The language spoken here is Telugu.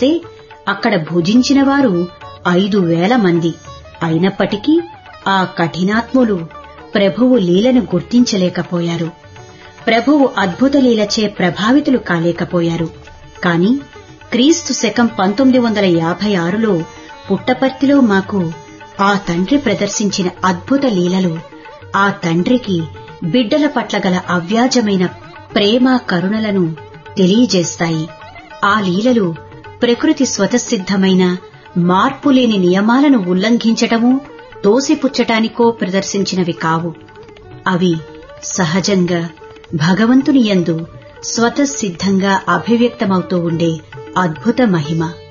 చూస్తే అక్కడ భుజించిన వారు ఐదు వేల మంది అయినప్పటికీ ఆ కఠినాత్ములు ప్రభువు లీలను గుర్తించలేకపోయారు ప్రభువు అద్భుత లీలచే ప్రభావితులు కాలేకపోయారు కాని క్రీస్తు శకం పంతొమ్మిది వందల యాభై ఆరులో పుట్టపర్తిలో మాకు ఆ తండ్రి ప్రదర్శించిన అద్భుత లీలలు ఆ తండ్రికి బిడ్డల పట్ల గల అవ్యాజమైన ప్రేమ కరుణలను తెలియజేస్తాయి ఆ లీలలు ప్రకృతి స్వతసిద్ధమైన మార్పులేని నియమాలను ఉల్లంఘించటమూ తోసిపుచ్చటానికో ప్రదర్శించినవి కావు అవి సహజంగా భగవంతుని యందు స్వతసిద్ధంగా అభివ్యక్తమవుతూ ఉండే అద్భుత మహిమ